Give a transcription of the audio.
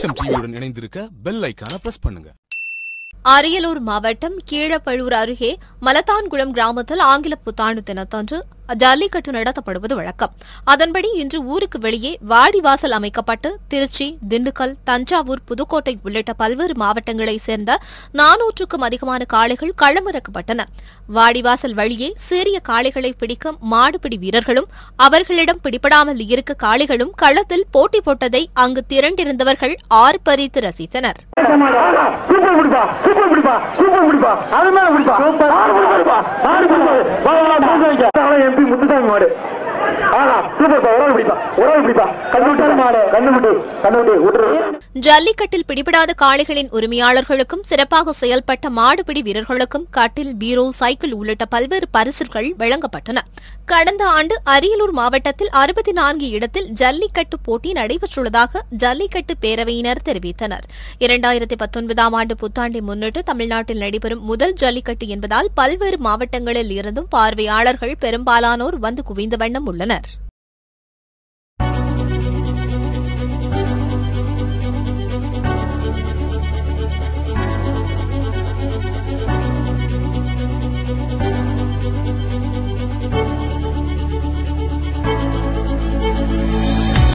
SM டிவியுடன் இணைந்திருக்க bell ஐக்கான press பண்ணுங்க அரியலூர் மாவட்டம் கீழப்பழூர் அருகே மலத்தான்குளம் கிராமத்தில் ஆங்கில புத்தாண்டு தினத்தன்று ஜல்லிக்கட்டு நடத்தப்படுவது வழக்கம் அதன்படி இன்று ஊருக்கு வெளியே வாடிவாசல் அமைக்கப்பட்டு திருச்சி திண்டுக்கல் தஞ்சாவூர் புதுக்கோட்டை உள்ளிட்ட பல்வேறு மாவட்டங்களைச் சேர்ந்த நானூற்றுக்கும் அதிகமான காளைகள் களமிறக்கப்பட்டன வாடிவாசல் வழியே சிறிய காளைகளை பிடிக்க மாடுபிடி வீரர்களும் அவர்களிடம் பிடிபடாமல் இருக்க காளைகளும் களத்தில் போட்டி போட்டதை அங்கு திரண்டிருந்தவர்கள் ஆர்ப்பரித்து ரசித்தனர் சூப்பர் பிடிப்பா சூப்பர் பிடிப்பா சூப்பர் பிடிப்பா அது மேல பிடிப்பா ஆறு பிடிப்பா ஆறு பிடிப்பா எம்பி முத்துசாமி மாடு ஆனா சூப்பர் ஒரு ஆள் பிடிப்பா ஒரு ஆள் பிடிப்பா கண்ணு விட்டு மாடு கண்ணு விட்டு கண்ணு விட்டு விட்டுரு ஜல்லிக்கட்டில் பிடிபடாத காளைகளின் உரிமையாளர்களுக்கும் சிறப்பாக செயல்பட்ட மாடுபிடி வீரர்களுக்கும் கட்டில் பீரோ சைக்கிள் உள்ளிட்ட பல்வேறு பரிசுகள் வழங்கப்பட்டன கடந்த ஆண்டு அரியலூர் மாவட்டத்தில் அறுபத்தி நான்கு இடத்தில் ஜல்லிக்கட்டு போட்டி நடைபெற்றுள்ளதாக ஜல்லிக்கட்டு பேரவையினர் தெரிவித்தனர் இரண்டாயிரத்தி பத்தொன்பதாம் ஆண்டு புத்தாண்டை முன்னிட்டு தமிழ்நாட்டில் நடைபெறும் முதல் ஜல்லிக்கட்டு என்பதால் பல்வேறு மாவட்டங்களில் இருந்தும் பார்வையாளர்கள் பெரும்பாலானோர் வந்து குவிந்த வண்ணம் உள்ளனர்